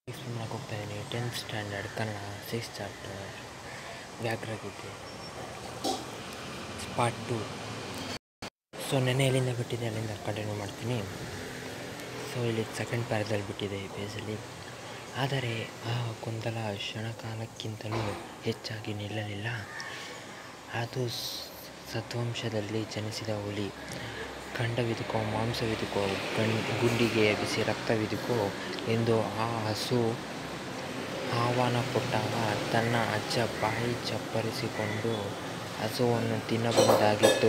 Explain ಮಾಡಕ್ಕೆ ಹೋಗ್ತಾ ಇದ್ದೀನಿ tenth standard Kannada six chapter ವ್ಯಾಕರಗೀತೆ ಪಾರ್ಟ್ ಟು ಸೊ ನೆನ್ನೆ ಎಲ್ಲಿಂದ ಬಿಟ್ಟಿದೆ ಅಲ್ಲಿಂದ ಕಂಟಿನ್ಯೂ ಮಾಡ್ತೀನಿ ಸೊ ಇಲ್ಲಿ ಸೆಕೆಂಡ್ ಪ್ಯಾರದಲ್ಲಿ ಬಿಟ್ಟಿದೆ ಈ ಪೇಜಲ್ಲಿ ಆದರೆ ಆ ಗೊಂದಲ ಕ್ಷಣಕಾಲಕ್ಕಿಂತಲೂ ಹೆಚ್ಚಾಗಿ ನಿಲ್ಲಲಿಲ್ಲ ಅದು ಸ್- ಸತ್ವಂಶದಲ್ಲಿ ಜನಿಸಿದ ಹುಲಿ ಖಂಡವಿದುಕೋ ಮಾಂಸವಿದುಕೋ ಗಂ ಗುಂಡಿಗೆ ಬಿಸಿ ರಕ್ತವಿದುಕೋ ಎಂದು ಆ ಹಸು ಆಹ್ವಾನ ಕೊಟ್ಟಾಗ ತನ್ನ ಅಜ್ಜ ಬಾಯಿ ಚಪ್ಪರಿಸಿಕೊಂಡು ಹಸುವನ್ನು ತಿನ್ನಬಹುದಾಗಿತ್ತು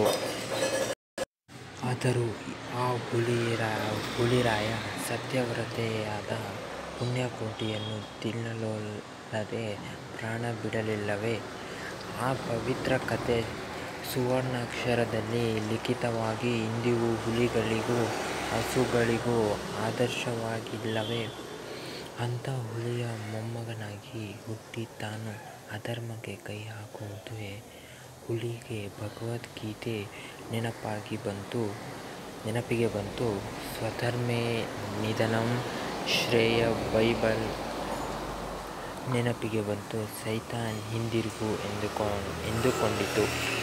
ಆದರೂ ಆ ಹುಲಿರ ಹುಲಿರಾಯ ಸತ್ಯವ್ರತೆಯಾದ ಪುಣ್ಯಕೋಟಿಯನ್ನು ತಿನ್ನಲೊಲ್ಲದೆ ಪ್ರಾಣ ಬಿಡಲಿಲ್ಲವೇ ಆ ಪವಿತ್ರ ಕತೆ ಸುವರ್ಣಾಕ್ಷರದಲ್ಲಿ ಲಿಖಿತವಾಗಿ ಇಂದಿಗೂ ಹುಲಿಗಳಿಗೂ ಹಸುಗಳಿಗೂ ಆದರ್ಶವಾಗಿಲ್ಲವೇ ಅಂಥ ಹುಲಿಯ ಮೊಮ್ಮಗನಾಗಿ ಹುಟ್ಟಿ ತಾನು ಅಧರ್ಮಕ್ಕೆ ಕೈ ಹಾಕುವುದೇ ಹುಲಿಗೆ ಭಗವದ್ಗೀತೆ ನೆನಪಾಗಿ ಬಂತು ನೆನಪಿಗೆ ಬಂತು ಸ್ವಧರ್ಮೇ ನಿಧನಂ ಶ್ರೇಯ ಬೈಬಲ್ ನೆನಪಿಗೆ ಬಂತು ಸೈತಾನ್ ಹಿಂದಿರುಗು ಎಂದುಕೊ ಎಂದುಕೊಂಡಿತು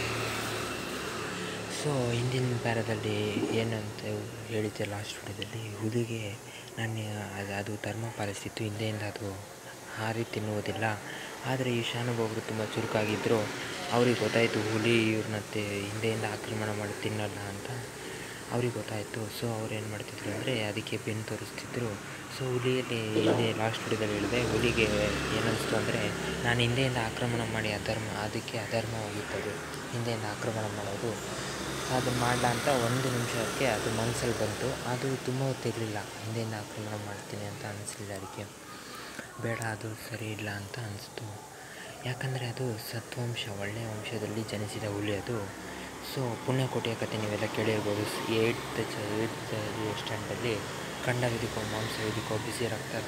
ಸೊ ಹಿಂದಿನ ಪ್ಯಾರದಲ್ಲಿ ಏನಂತ ಹೇಳಿದ್ದೆ ಲಾಸ್ಟ್ ವಿಡಿಯೋದಲ್ಲಿ ಹುಲಿಗೆ ನಾನು ಅದು ಅದು ಧರ್ಮ ಪಾಲಿಸ್ತಿತ್ತು ಹಿಂದೆಯಿಂದ ಅದು ಹಾರಿ ತಿನ್ನುವುದಿಲ್ಲ ಆದರೆ ಈ ಶಾನುಭೋಗರು ತುಂಬ ಚುರುಕಾಗಿದ್ದರು ಅವ್ರಿಗೆ ಗೊತ್ತಾಯಿತು ಹುಲಿ ಇವ್ರನ್ನ ತೆ ಹಿಂದೆಯಿಂದ ಆಕ್ರಮಣ ಮಾಡಿ ತಿನ್ನಲ್ಲ ಅಂತ ಅವ್ರಿಗೆ ಗೊತ್ತಾಯಿತು ಸೊ ಅವ್ರು ಏನು ಮಾಡ್ತಿದ್ರು ಅಂದರೆ ಅದಕ್ಕೆ ಬೆನ್ನು ತೋರಿಸ್ತಿದ್ರು ಸೊ ಹುಲಿಯಲ್ಲಿ ಹಿಂದೆ ಲಾಸ್ಟ್ ವಿಡಿಯೋದಲ್ಲಿ ಹೇಳಿದೆ ಹುಲಿಗೆ ಏನನ್ನಿಸ್ತು ಅಂದರೆ ನಾನು ಹಿಂದೆಯಿಂದ ಆಕ್ರಮಣ ಮಾಡಿ ಅಧರ್ಮ ಅದಕ್ಕೆ ಅಧರ್ಮವಾಗಿತ್ತದು ಹಿಂದೆಯಿಂದ ಆಕ್ರಮಣ ಮಾಡೋದು ಅದನ್ನು ಮಾಡಲ ಅಂತ ಒಂದು ನಿಮಿಷಕ್ಕೆ ಅದು ಮನಸ್ಸಲ್ಲಿ ಬಂತು ಅದು ತುಂಬ ಹೊತ್ತಿರಲಿಲ್ಲ ಹಿಂದೆಯಿಂದ ಆಕ್ರಮಣ ಮಾಡ್ತೀನಿ ಅಂತ ಅನಿಸ್ಲಿಲ್ಲ ಅದಕ್ಕೆ ಬೇಡ ಅದು ಸರಿ ಇಲ್ಲ ಅಂತ ಅನಿಸ್ತು ಯಾಕಂದರೆ ಅದು ಸತ್ವಂಶ ಒಳ್ಳೆಯ ವಂಶದಲ್ಲಿ ಜನಿಸಿದ ಹುಲಿ ಅದು ಸೊ ಪುಣ್ಯಕೋಟೆಯ ಕಥೆ ನೀವೆಲ್ಲ ಕೇಳಿರ್ಬೋದು ಏಯ್ಟ್ ಏಯ್ಟ್ ಸ್ಟ್ಯಾಂಡಲ್ಲಿ ಖಂಡವಿದುಕೋ ಮಾಂಸವಿದುಕೋ ಬಿಸಿ ರಕ್ತದ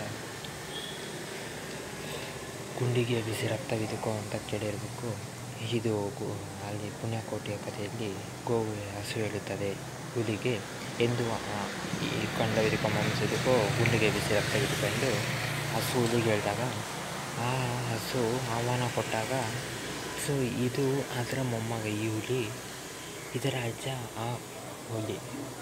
ಗುಂಡಿಗೆ ಬಿಸಿ ರಕ್ತವಿದುಕೋ ಅಂತ ಕೇಳಿರಬೇಕು ಇದು ಗೋ ಅಲ್ಲಿ ಪುಣ್ಯಕೋಟೆಯ ಕಥೆಯಲ್ಲಿ ಗೋವು ಹಸು ಹೇಳುತ್ತದೆ ಹುಲಿಗೆ ಎಂದು ಆ- ಈ ಖಂಡವಿದುಕೋ ಮಾಂಸವಿದುಕೋ ಗುಂಡಿಗೆ ಬಿಸಿ ರಕ್ತವಿದುಕೋ ಎಂದು ಹಸು ಹುಲಿಗೆ ಹೇಳಿದಾಗ ಆ ಹಸು ಆಹ್ವಾನ ಕೊಟ್ಟಾಗ ಸೊ ಇದು ಅದರ ಮೊಮ್ಮಗ ಈ ಹುಲಿ ಇದರ ಅಜ್ಜ ಆ ಹುಲಿ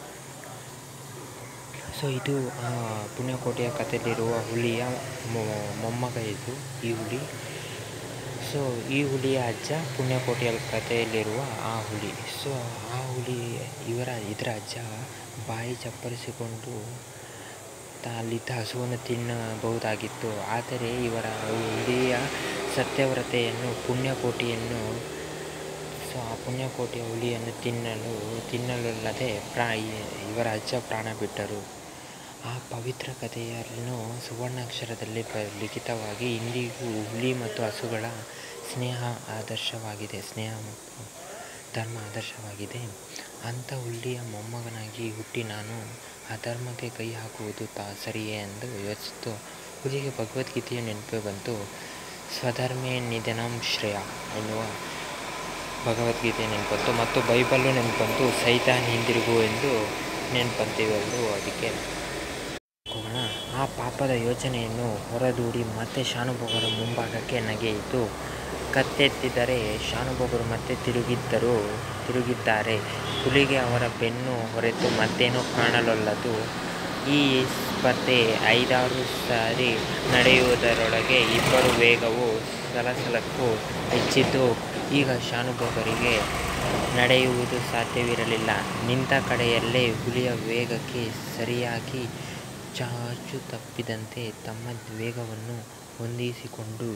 ಸೊ ಇದು ಆ ಪುಣ್ಯಕೋಟೆಯ ಕಥೆಯಲ್ಲಿರುವ ಹುಲಿಯ ಮೊ- ಮೊಮ್ಮಗ ಇದು ಈ ಹುಲಿ ಸೊ ಈ ಹುಲಿಯ ಅಜ್ಜ ಪುಣ್ಯಕೋಟೆಯ ಕಥೆಯಲ್ಲಿರುವ ಆ ಹುಲಿ ಸೊ ಆ ಹುಲಿ ಇವರ ಇದರ ಅಜ್ಜ ಬಾಯಿ ಚಪ್ಪರಿಸಿಕೊಂಡು ತ- ಅಲ್ಲಿದ್ದ ಹಸುವನ್ನು ತಿನ್ನಬಹುದಾಗಿತ್ತು ಆದರೆ ಇವರ ಹುಲಿಯ ಸತ್ಯವ್ರತೆಯನ್ನು ಪುಣ್ಯಕೋಟಿಯನ್ನು ಸೊ ಆ ಪುಣ್ಯಕೋಟಿಯ ಹುಲಿಯನ್ನು ತಿನ್ನಲು ತಿನ್ನಲೊಲ್ಲದೆ ಪ್ರಾ ಇವರ ಅಜ್ಜ ಪ್ರಾಣ ಬಿಟ್ಟರು ಆ ಪವಿತ್ರ ಕಥೆಯನ್ನು ಸುವರ್ಣಾಕ್ಷರದಲ್ಲಿ ಪ ಲಿಖಿತವಾಗಿ ಇಂದಿಗೂ ಹುಲಿ ಮತ್ತು ಹಸುಗಳ ಸ್ನೇಹ ಆದರ್ಶವಾಗಿದೆ ಸ್ನೇಹ ಮತ್ತು ಧರ್ಮ ಆದರ್ಶವಾಗಿದೆ ಅಂಥ ಹುಲಿಯ ಮೊಮ್ಮಗನಾಗಿ ಹುಟ್ಟಿ ನಾನು ಅಧರ್ಮಕ್ಕೆ ಕೈ ಹಾಕುವುದು ತಾ ಸರಿಯೇ ಎಂದು ಯೋಚಿಸಿತು ಹುಲಿಗೆ ಭಗವದ್ಗೀತೆಯ ನೆನಪು ಬಂತು ಸ್ವಧರ್ಮೇ ನಿಧನಂ ಶ್ರೇಯ ಎನ್ನುವ ಭಗವದ್ಗೀತೆ ನೆನಪಂತು ಮತ್ತು ಬೈಬಲ್ಲು ನೆನಪಂತು ಸೈತಾನ್ ಹಿಂದಿರುಗು ಎಂದು ನೆನಪಂತು ಇವೆರಡು ಅದಕ್ಕೆ ಹೋಗೋಣ ಆ ಪಾಪದ ಯೋಚನೆಯನ್ನು ಹೊರದೂಡಿ ಮತ್ತೆ ಶಾನುಭೋಗರ ಮುಂಭಾಗಕ್ಕೆ ನಗೆಯಿತು ಕತ್ತೆತ್ತಿದರೆ ಶಾನುಭೋಗರು ಮತ್ತೆ ತಿರುಗಿದ್ದರು ತಿರುಗಿದ್ದಾರೆ ಹುಲಿಗೆ ಅವರ ಬೆನ್ನು ಹೊರತು ಮತ್ತೇನೂ ಕಾಣಲೊಲ್ಲದು ಈ ಸ್ಪರ್ಧೆ ಐದಾರು ಸಾರಿ ನಡೆಯುವುದರೊಳಗೆ ಇಬ್ಬರು ವೇಗವು ಸಲಸಲಕ್ಕೂ ಹೆಚ್ಚಿದ್ದು ಈಗ ಶಾನುಭೋಗರಿಗೆ ನಡೆಯುವುದು ಸಾಧ್ಯವಿರಲಿಲ್ಲ ನಿಂತ ಕಡೆಯಲ್ಲೇ ಹುಲಿಯ ವೇಗಕ್ಕೆ ಸರಿಯಾಗಿ ಚಾಚು ತಪ್ಪಿದಂತೆ ತಮ್ಮ ವೇಗವನ್ನು ಹೊಂದಿಸಿಕೊಂಡು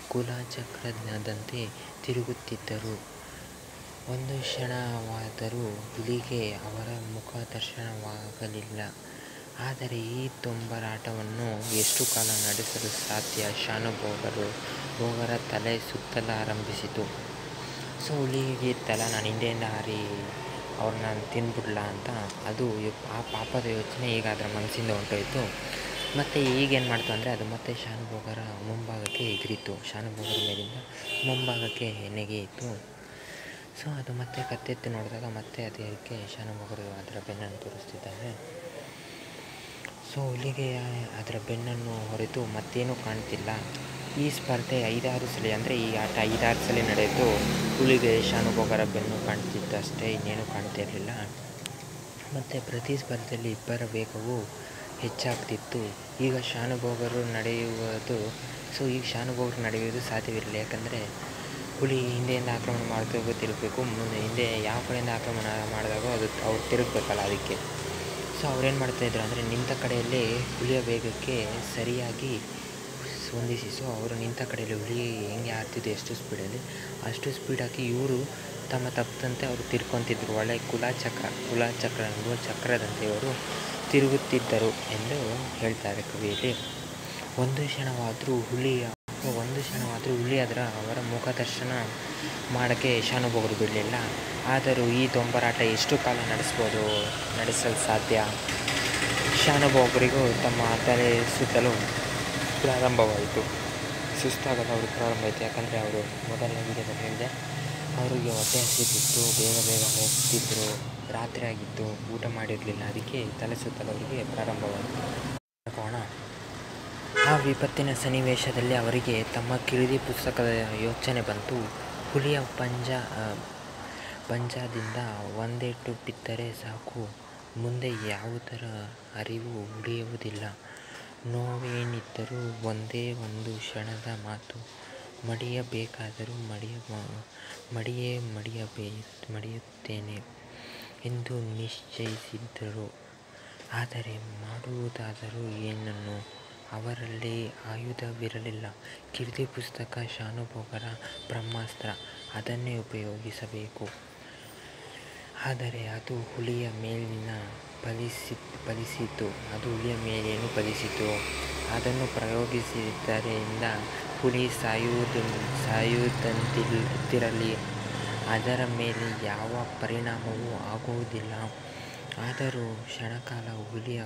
ಕುಲಚಕ್ರದಂತೆ ತಿರುಗುತ್ತಿದ್ದರು ಒಂದು ಕ್ಷಣವಾದರೂ ಹುಲಿಗೆ ಅವರ ಮುಖ ದರ್ಶನವಾಗಲಿಲ್ಲ ಆದರೆ ಈ ದೊಂಬರಾಟವನ್ನು ಎಷ್ಟು ಕಾಲ ನಡೆಸಲು ಸಾಧ್ಯ ಶಾನುಭೋಗರು ಭೋಗರ ತಲೆ ಸುತ್ತಲಾರಂಭಿಸಿತು ಸೊ ಹುಲಿಗೆ ತಲ ನಾನು ಹಿಂದೆಯಿಂದ ಹಾರಿ ಅವ್ರನ್ನ ತಿಂದ್ಬಿಡ್ಲಾ ಅಂತ ಅದು ಯೊ- ಆ ಪಾಪದ ಯೋಚನೆ ಈಗ ಅದರ ಮನಸ್ಸಿಂದ ಹೊಂಟೋಯ್ತು ಮತ್ತು ಈಗೇನು ಮಾಡ್ತು ಅಂದರೆ ಅದು ಮತ್ತೆ ಶಾನುಭೋಗರ ಮುಂಭಾಗಕ್ಕೆ ಎಗರಿತು ಶಾನುಭೋಗರ ಮೇಲಿಂದ ಮುಂಭಾಗಕ್ಕೆ ನೆಗೆಯಿತು ಸೊ ಅದು ಮತ್ತೆ ಕತ್ತೆತ್ತಿ ನೋಡಿದಾಗ ಮತ್ತೆ ಅದಕ್ಕೆ ಶಾನುಭೋಗರು ಅದರ ಬೆನ್ನನ್ನು ತೋರಿಸ್ತಿದ್ದಾರೆ ಸೊ ಹುಲಿಗೆ ಅದರ ಬೆನ್ನನ್ನು ಹೊರತು ಮತ್ತೇನೂ ಕಾಣ್ತಿಲ್ಲ ಈ ಸ್ಪರ್ಧೆ ಐದಾರು ಸಲ ಅಂದರೆ ಈ ಆಟ ಐದಾರು ಸಲ ನಡೆಯಿತು ಹುಲಿಗೆ ಶಾನುಭೋಗರ ಬೆನ್ನು ಕಾಣ್ತಿತ್ತು ಅಷ್ಟೇ ಇನ್ನೇನು ಕಾಣ್ತಿರಲಿಲ್ಲ ಮತ್ತು ಪ್ರತಿ ಸ್ಪರ್ಧೆಯಲ್ಲಿ ಇಬ್ಬರ ವೇಗವು ಹೆಚ್ಚಾಗ್ತಿತ್ತು ಈಗ ಶಾನುಭೋಗರು ನಡೆಯುವುದು ಸೊ ಈಗ ಶಾನುಭೋಗರು ನಡೆಯುವುದು ಸಾಧ್ಯವಿರಲಿಲ್ಲ ಯಾಕಂದರೆ ಹುಲಿ ಹಿಂದೆಯಿಂದ ಆಕ್ರಮಣ ಮಾಡ್ತಾ ತಿರುಗಬೇಕು ಮುಂದೆ ಹಿಂದೆ ಯಾವ ಕಡೆಯಿಂದ ಆಕ್ರಮಣ ಮಾಡಿದಾಗ ಅದು ಅವ್ರು ತಿರುಗಬೇಕಲ್ಲ ಅದಕ್ಕೆ ಸೊ ಅವ್ರೇನು ಮಾಡ್ತಾಯಿದ್ರು ಅಂದರೆ ನಿಂತ ಕಡೆಯಲ್ಲೇ ಹುಲಿಯ ವೇಗಕ್ಕೆ ಸರಿಯಾಗಿ ಹೊಂದಿಸಿ ಸೊ ಅವರು ನಿಂತ ಕಡೆಯಲ್ಲಿ ಹುಲಿ ಹೆಂಗೆ ಆಡ್ತಿದ್ದು ಎಷ್ಟು ಸ್ಪೀಡಲ್ಲಿ ಅಷ್ಟು ಸ್ಪೀಡಾಗಿ ಇವರು ತಮ್ಮ ತಪ್ಪದಂತೆ ಅವರು ತಿರ್ಕೊತಿದ್ರು ಒಳ್ಳೆ ಕುಲಚಕ್ರ ಕುಲಚಕ್ರ ಅನ್ನುವ ಚಕ್ರದಂತೆ ಇವರು ತಿರುಗುತ್ತಿದ್ದರು ಎಂದು ಹೇಳ್ತಾರೆ ಕವಿಯಲ್ಲಿ ಒಂದು ಕ್ಷಣವಾದರೂ ಹುಲಿ ಒಂದು ಕ್ಷಣವಾದರೂ ಹುಲಿ ಅದರ ಅವರ ಮುಖದರ್ಶನ ಮಾಡೋಕ್ಕೆ ಶಾನುಭೋಗರು ಬಿಡಲಿಲ್ಲ ಆದರೂ ಈ ದೊಂಬರಾಟ ಎಷ್ಟು ಕಾಲ ನಡೆಸ್ಬೋದು ನಡೆಸಲು ಸಾಧ್ಯ ಶಾನುಭೋಗರಿಗೂ ತಮ್ಮ ತಲೆ ಸುತ್ತಲೂ ಪ್ರಾರಂಭವಾಯಿತು ಸುಸ್ತಾಗಲು ಅವ್ರಿಗೆ ಪ್ರಾರಂಭ ಆಯಿತು ಯಾಕಂದರೆ ಅವರು ಮೊದಲನೇ ವೀಡಿಯೋದಲ್ಲಿ ಹೇಳಿದೆ ಅವರಿಗೆ ಹೊಟ್ಟೆ ಹಸಿತಿತ್ತು ಬೇಗ ಬೇಗ ಹೋಗ್ತಿದ್ರು ರಾತ್ರಿ ಆಗಿತ್ತು ಊಟ ಮಾಡಿರಲಿಲ್ಲ ಅದಕ್ಕೆ ತಲೆ ಸುತ್ತಲು ಅವರಿಗೆ ಪ್ರಾರಂಭವಾಯಿತು ಹೋಗೋಣ ಆ ವಿಪತ್ತಿನ ಸನ್ನಿವೇಶದಲ್ಲಿ ಅವರಿಗೆ ತಮ್ಮ ಕಿರಿದಿ ಪುಸ್ತಕದ ಯೋಚನೆ ಬಂತು ಹುಲಿಯ ಪಂಜ ಪಂಜದಿಂದ ಒಂದೇಟು ಬಿದ್ದರೆ ಸಾಕು ಮುಂದೆ ಯಾವುದರ ಅರಿವು ಉಳಿಯುವುದಿಲ್ಲ ನೋವೇನಿದ್ದರೂ ಒಂದೇ ಒಂದು ಕ್ಷಣದ ಮಾತು ಮಡಿಯಬೇಕಾದರೂ ಮಡಿಯ ಮಡಿಯೇ ಮಡಿಯಬೇ ಮಡಿಯುತ್ತೇನೆ ಎಂದು ನಿಶ್ಚಯಿಸಿದ್ದರು ಆದರೆ ಮಾಡುವುದಾದರೂ ಏನನ್ನು ಅವರಲ್ಲಿ ಆಯುಧವಿರಲಿಲ್ಲ ಕೀರ್ತಿ ಪುಸ್ತಕ ಶಾನುಭೋಗರ ಬ್ರಹ್ಮಾಸ್ತ್ರ ಅದನ್ನೇ ಉಪಯೋಗಿಸಬೇಕು ಆದರೆ ಅದು ಹುಲಿಯ ಮೇಲಿನ ಫಲಿಸಿ ಫಲಿಸಿತು ಅದು ಹುಲಿಯ ಮೇಲೇನು ಫಲಿಸಿತು ಅದನ್ನು ಪ್ರಯೋಗಿಸಿದ್ದರಿಂದ ಹುಲಿ ಸಾಯುವುದು ಸಾಯುವುದಂತಿರಲಿ ಅದರ ಮೇಲೆ ಯಾವ ಪರಿಣಾಮವೂ ಆಗುವುದಿಲ್ಲ ಆದರೂ ಕ್ಷಣಕಾಲ ಹುಲಿಯ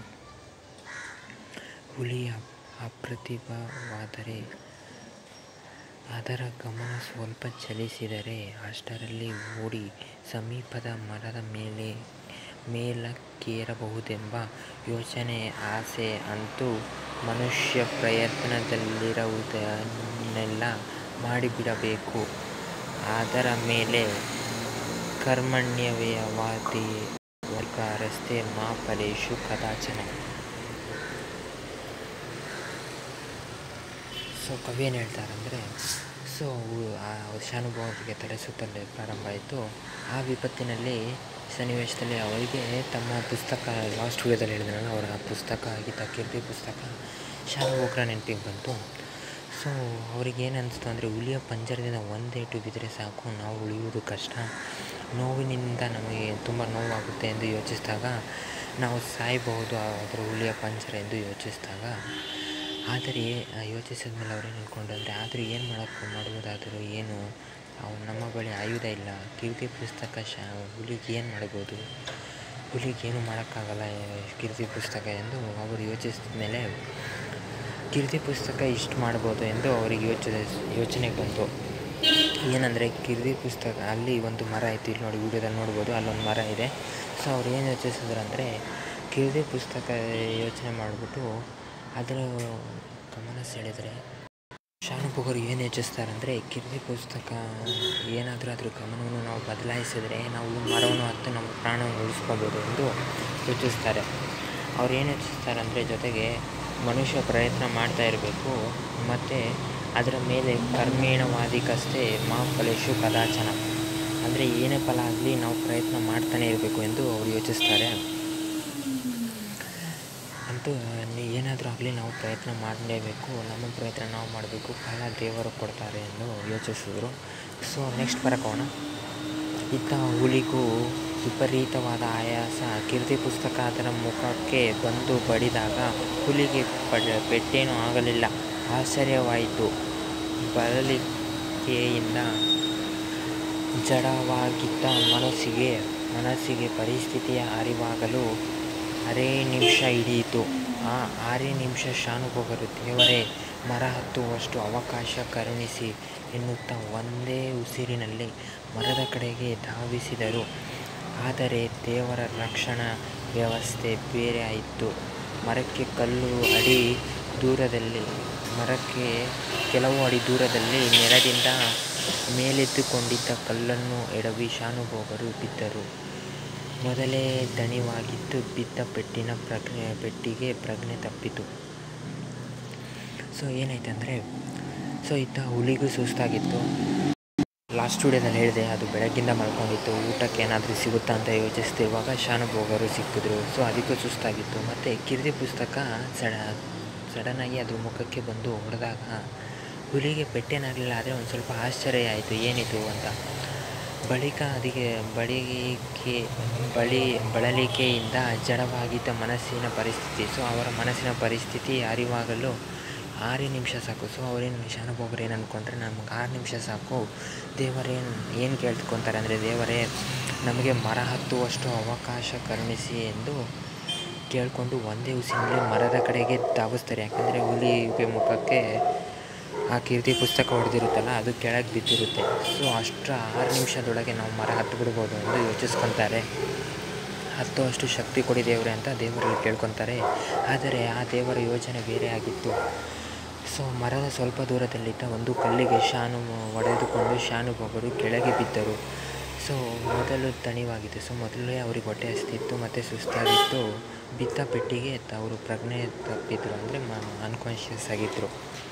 ಹುಲಿಯ ಅಪ್ರತಿಭವಾದರೆ ಅದರ ಗಮನ ಸ್ವಲ್ಪ ಚಲಿಸಿದರೆ ಅಷ್ಟರಲ್ಲಿ ಓಡಿ ಸಮೀಪದ ಮರದ ಮೇಲೆ ಮೇಲಕ್ಕೇರಬಹುದೆಂಬ ಯೋಚನೆ ಆಸೆ ಅಂತೂ ಮನುಷ್ಯ ಪ್ರಯತ್ನದಲ್ಲಿರುವುದನ್ನೆಲ್ಲ ಮಾಡಿಬಿಡಬೇಕು ಅದರ ಮೇಲೆ ಕರ್ಮಣ್ಯವ್ಯವಾದಿ ವರ್ಗ ರಸ್ತೆ ಮಾ ಫಲೇಶು ಕದಾಚನ ಸೊ ಕವಿ ಏನು ಹೇಳ್ತಾರಂದರೆ ಸೊ ಆ ಶಾನುಭೋಗರಿಗೆ ತಲೆ ಸುತ್ತಲೇ ಪ್ರಾರಂಭ ಆಯಿತು ಆ ವಿಪತ್ತಿನಲ್ಲಿ ಸನ್ನಿವೇಶದಲ್ಲಿ ಅವರಿಗೆ ತಮ್ಮ ಪುಸ್ತಕ ಲಾಸ್ಟ್ ವೀಡಿಯೋದಲ್ಲಿ ಹೇಳಿದ್ರಲ್ಲ ಅವರ ಪುಸ್ತಕ ಆಗಿದ್ದ ಕೀರ್ತಿ ಪುಸ್ತಕ ಶಾನುಭೋಗರ ನೆನಪಿಗೆ ಬಂತು ಸೊ ಅವ್ರಿಗೆ ಏನು ಅನಿಸ್ತು ಅಂದರೆ ಹುಲಿಯ ಪಂಜರದಿಂದ ಒಂದೇಟು ಬಿದ್ದರೆ ಸಾಕು ನಾವು ಉಳಿಯುವುದು ಕಷ್ಟ ನೋವಿನಿಂದ ನಮಗೆ ತುಂಬ ನೋವಾಗುತ್ತೆ ಎಂದು ಯೋಚಿಸಿದಾಗ ನಾವು ಸಾಯಬಹುದು ಅದರ ಹುಲಿಯ ಪಂಜರ ಎಂದು ಯೋಚಿಸಿದಾಗ ಆದರೆ ಯೋಚಿಸಿದ ಮೇಲೆ ಅವ್ರೇನು ಅಂದ್ಕೊಂಡ್ರು ಅಂದರೆ ಆದರೂ ಏನು ಮಾಡೋಕ್ಕೆ ಮಾಡುವುದಾದರೂ ಏನು ಅವು ನಮ್ಮ ಬಳಿ ಆಯುಧ ಇಲ್ಲ ಕೀರ್ತಿ ಪುಸ್ತಕ ಶಾ ಹುಲಿಗೆ ಏನು ಮಾಡ್ಬೋದು ಹುಲಿಗೆ ಏನು ಮಾಡೋಕ್ಕಾಗಲ್ಲ ಕೀರ್ತಿ ಪುಸ್ತಕ ಎಂದು ಅವರು ಯೋಚಿಸಿದ ಮೇಲೆ ಕೀರ್ತಿ ಪುಸ್ತಕ ಇಷ್ಟು ಮಾಡ್ಬೋದು ಎಂದು ಅವರಿಗೆ ಯೋಚನೆ ಯೋಚನೆಗೆ ಬಂತು ಏನಂದರೆ ಕಿರ್ದಿ ಪುಸ್ತಕ ಅಲ್ಲಿ ಒಂದು ಮರ ಇತ್ತು ಇಲ್ಲಿ ನೋಡಿ ವಿಡಿಯೋದಲ್ಲಿ ನೋಡ್ಬೋದು ಅಲ್ಲೊಂದು ಮರ ಇದೆ ಸೊ ಅವ್ರು ಏನು ಯೋಚಿಸಿದ್ರು ಅಂದರೆ ಕಿರ್ದಿ ಪುಸ್ತಕ ಯೋಚನೆ ಮಾಡಿಬಿಟ್ಟು ಅದರ ಗಮನ ಸೆಳೆದರೆ ಶಾನುಭೋಗರು ಏನು ಯೋಚಿಸ್ತಾರೆ ಅಂದರೆ ಕಿರ್ದಿ ಪುಸ್ತಕ ಏನಾದರೂ ಅದ್ರ ಗಮನವನ್ನು ನಾವು ಬದಲಾಯಿಸಿದರೆ ನಾವು ಮರವನ್ನು ಹತ್ತು ನಮ್ಮ ಪ್ರಾಣವನ್ನು ಉಳಿಸ್ಕೋಬೋದು ಎಂದು ಯೋಚಿಸ್ತಾರೆ ಅವ್ರು ಏನು ಯೋಚಿಸ್ತಾರೆ ಅಂದರೆ ಜೊತೆಗೆ ಮನುಷ್ಯ ಪ್ರಯತ್ನ ಮಾಡ್ತಾ ಇರಬೇಕು ಮತ್ತು ಅದರ ಮೇಲೆ ಕರ್ಮೇಣವಾದಿಕಷ್ಟೇ ಮಾ ಫಲೇಶು ಕದಾಚನ ಅಂದರೆ ಏನೇ ಫಲ ಆಗಲಿ ನಾವು ಪ್ರಯತ್ನ ಮಾಡ್ತಾನೆ ಇರಬೇಕು ಎಂದು ಅವರು ಯೋಚಿಸ್ತಾರೆ ಅಂತೂ ಏನಾದರೂ ಆಗಲಿ ನಾವು ಪ್ರಯತ್ನ ಮಾಡಲೇಬೇಕು ನಮ್ಮ ಪ್ರಯತ್ನ ನಾವು ಮಾಡಬೇಕು ಫಲ ದೇವರು ಕೊಡ್ತಾರೆ ಎಂದು ಯೋಚಿಸಿದ್ರು ಸೊ ನೆಕ್ಸ್ಟ್ ಬರೋಕೋಣ ಇತ್ತ ಹುಲಿಗೂ ವಿಪರೀತವಾದ ಆಯಾಸ ಕೀರ್ತಿ ಪುಸ್ತಕ ಅದರ ಮುಖಕ್ಕೆ ಬಂದು ಬಡಿದಾಗ ಹುಲಿಗೆ ಪಡ ಪೆಟ್ಟೇನೂ ಆಗಲಿಲ್ಲ ಆಶ್ಚರ್ಯವಾಯಿತು ಬಳಲಿಕೆಯಿಂದ ಜಡವಾಗಿದ್ದ ಮನಸ್ಸಿಗೆ ಮನಸ್ಸಿಗೆ ಪರಿಸ್ಥಿತಿಯ ಅರಿವಾಗಲು ಅರೇ ನಿಮಿಷ ಹಿಡಿಯಿತು ಆ ಆರೇ ನಿಮಿಷ ಶಾನುಭೋಗರು ದೇವರೇ ಮರ ಹತ್ತುವಷ್ಟು ಅವಕಾಶ ಕರುಣಿಸಿ ಎನ್ನುತ್ತಾ ಒಂದೇ ಉಸಿರಿನಲ್ಲಿ ಮರದ ಕಡೆಗೆ ಧಾವಿಸಿದರು ಆದರೆ ದೇವರ ರಕ್ಷಣಾ ವ್ಯವಸ್ಥೆ ಬೇರೆ ಆಯಿತು ಮರಕ್ಕೆ ಕಲ್ಲು ಅಡಿ ದೂರದಲ್ಲಿ ಮರಕ್ಕೆ ಕೆಲವು ಅಡಿ ದೂರದಲ್ಲಿ ನೆಲದಿಂದ ಮೇಲೆದ್ದುಕೊಂಡಿದ್ದ ಕಲ್ಲನ್ನು ಎಡವಿ ಶಾನುಭೋಗರು ಬಿದ್ದರು. ಮೊದಲೇ ದಣಿವಾಗಿದ್ದು ಬಿದ್ದ ಪೆಟ್ಟಿನ ಪ್ರಜ್ಞೆ ಪೆಟ್ಟಿಗೆ ಪ್ರಜ್ಞೆ ತಪ್ಪಿತು. ಸೊ ಏನಾಯ್ತಂದರೆ ಸೊ ಇತ್ತ ಹುಲಿಗೂ ಸುಸ್ತಾಗಿತ್ತು. ಲಾಸ್ಟ್ ವಿಡಿಯೋದಲ್ಲಿ ಹೇಳಿದೆ ಅದು ಬೆಳಗ್ಗಿಂದ ಮಲ್ಕೊಂಡಿತ್ತು ಊಟಕ್ಕೆ ಏನಾದರೂ ಸಿಗುತ್ತಾ ಅಂತ ಯೋಚಿಸ್ತಿರುವಾಗ ಶಾನುಭೋಗರು ಸಿಕ್ಕಿದ್ರು. ಸೊ ಅದಕ್ಕೂ ಸುಸ್ತಾಗಿತ್ತು ಮತ್ತು ಕೀರ್ತಿ ಪುಸ್ತಕ ಸಡ ಸಡನ್ನಾಗಿ ಅದ್ರ ಮುಖಕ್ಕೆ ಬಂದು ಹೊಡೆದಾಗ ಹುಲಿಗೆ ಪೆಟ್ಟೇನಾಗಲಿಲ್ಲ ಆದರೆ ಒಂದು ಸ್ವಲ್ಪ ಆಶ್ಚರ್ಯ ಆಯಿತು ಏನಿದು ಅಂತ. ಬಳಿಕ ಅದಕ್ಕೆ ಬಳಿಕೆ ಬಳಿ ಬಳಲಿಕೆಯಿಂದ ಜಡವಾಗಿದ್ದ ಮನಸ್ಸಿನ ಪರಿಸ್ಥಿತಿ ಸೊ ಅವರ ಮನಸ್ಸಿನ ಪರಿಸ್ಥಿತಿ ಅರಿವಾಗಲು ಆರೇ ನಿಮಿಷ ಸಾಕು. ಸೊ ಅವರೇನು ಶಾನುಭೋಗರು ಏನು ಅಂದ್ಕೊಂಡ್ರೆ ನಮ್ಗೆ ಆರು ನಿಮಿಷ ಸಾಕು ದೇವರೇನು ಏನು ಕೇಳ್ಕೊತಾರೆ ಅಂದರೆ ದೇವರೇ ನಮಗೆ ಮರ ಹತ್ತುವಷ್ಟು ಅವಕಾಶ ಕರುಣಿಸಿ ಎಂದು ಕೇಳಿಕೊಂಡು ಒಂದೇ ಉಸಿರಿನಲ್ಲಿ ಮರದ ಕಡೆಗೆ ಧಾವಿಸ್ತಾರೆ. ಯಾಕಂದರೆ ಹುಲಿಗೆ ಮುಖಕ್ಕೆ ಆ ಕೀರ್ತಿ ಪುಸ್ತಕ ಹೊಡೆದಿರುತ್ತಲ್ಲ ಅದು ಕೆಳಗೆ ಬಿದ್ದಿರುತ್ತೆ. ಸೊ ಅಷ್ಟರ ಆರು ನಿಮಿಷದೊಳಗೆ ನಾವು ಮರ ಹತ್ತಿಬಿಡ್ಬೋದು ಎಂದು ಯೋಚಿಸ್ಕೊತಾರೆ. ಹತ್ತುವಷ್ಟು ಶಕ್ತಿ ಕೊಡಿ ದೇವರೇ ಅಂತ ದೇವರಲ್ಲಿ ಕೇಳ್ಕೊತಾರೆ. ಆದರೆ ಆ ದೇವರ ಯೋಜನೆ ಬೇರೆ ಆಗಿತ್ತು. ಸೊ ಮರದ ಸ್ವಲ್ಪ ದೂರದಲ್ಲಿದ್ದ ಒಂದು ಕಲ್ಲಿಗೆ ಶಾನು ಹೊಡೆದುಕೊಂಡು ಶಾನುಭೋಗರು ಕೆಳಗೆ ಬಿದ್ದರು. ಸೊ ಮೊದಲು ದಣಿವಾಗಿತ್ತು. ಸೊ ಮೊದಲೇ ಅವರಿಗೆ ಹೊಟ್ಟೆ ಹಸಿದಿತ್ತು ಮತ್ತು ಸುಸ್ತಾಗಿತ್ತು. ಬಿದ್ದ ಪೆಟ್ಟಿಗೆ ಅವರು ಪ್ರಜ್ಞೆ ತಪ್ಪಿದ್ರು ಅಂದರೆ ಅನ್ಕಾನ್ಷಿಯಸ್ ಆಗಿದ್ದರು.